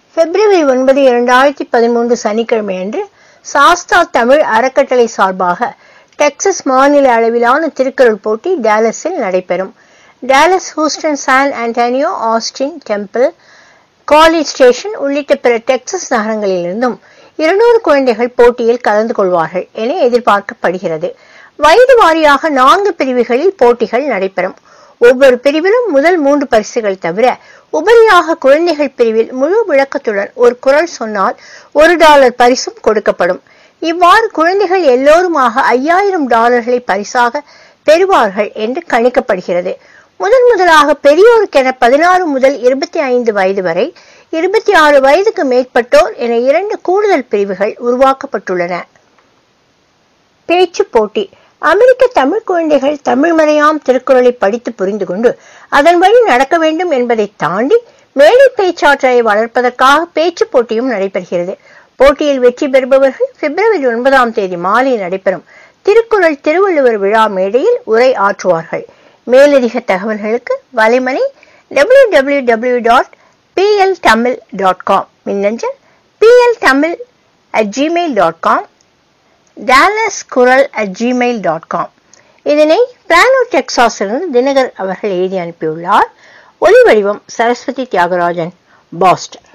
பிப்ரவரி ஒன்பது இரண்டாயிரத்தி பதிமூன்று சனிக்கிழமை அன்று சாஸ்தா தமிழ் அறக்கட்டளை சார்பாக டெக்சஸ் மாநில அளவிலான திருக்குறள் போட்டி டாலஸில் நடைபெறும் Dallas Houston San Antonio Austin Temple College Station உள்ளிட்ட பிற டெக்சஸ் நகரங்களிலிருந்தும் இருநூறு குழந்தைகள் போட்டியில் கலந்து கொள்வார்கள் என எதிர்பார்க்கப்படுகிறது வயது வாரியாக நான்கு பிரிவுகளில் போட்டிகள் நடைபெறும் ஒவ்வொரு பிரிவிலும் முதல் மூன்று பரிசுகள் தவிர உபரியாக குழந்தைகள் பிரிவில் முழு விளக்கத்துடன் ஒரு குரல் சொன்னால் ஒரு டாலர் பரிசும் கொடுக்கப்படும் இவ்வாறு குழந்தைகள் எல்லோருமாக ஐயாயிரம் டாலர்களை பரிசாக பெறுவார்கள் என்று கணிக்கப்படுகிறது முதன் முதலாக பெரியோருக்கென பதினாறு முதல் இருபத்தி ஐந்து வயது வரை இருபத்தி ஆறு வயதுக்கு மேற்பட்டோர் என இரண்டு கூடுதல் பிரிவுகள் உருவாக்கப்பட்டுள்ளன பேச்சு போட்டி அமெரிக்க தமிழ் குழந்தைகள் தமிழ் மறையாம் திருக்குறளை படித்து புரிந்து கொண்டு அதன் வழி நடக்க வேண்டும் என்பதை தாண்டி மேடை பேச்சாற்றலை வளர்ப்பதற்காக பேச்சு போட்டியும் நடைபெறுகிறது போட்டியில் வெற்றி பெறுபவர்கள் பிப்ரவரி ஒன்பதாம் தேதி மாலை நடைபெறும் திருக்குறள் திருவள்ளுவர் விழா மேடையில் உரை ஆற்றுவார்கள் மேலதிக தகவல்களுக்கு வலைமனை W W W dot P L Tamil dot com மின்னஞ்சல் P L Tamil at Gmail dot com Dallas குரல் அட் ஜிமெயில் டாட் காம் இதனை பிளானோ டெக்சாஸிலிருந்து தினகர் அவர்கள் எழுதி அனுப்பியுள்ளார் ஒலி வடிவம் சரஸ்வதி தியாகராஜன் பாஸ்டன்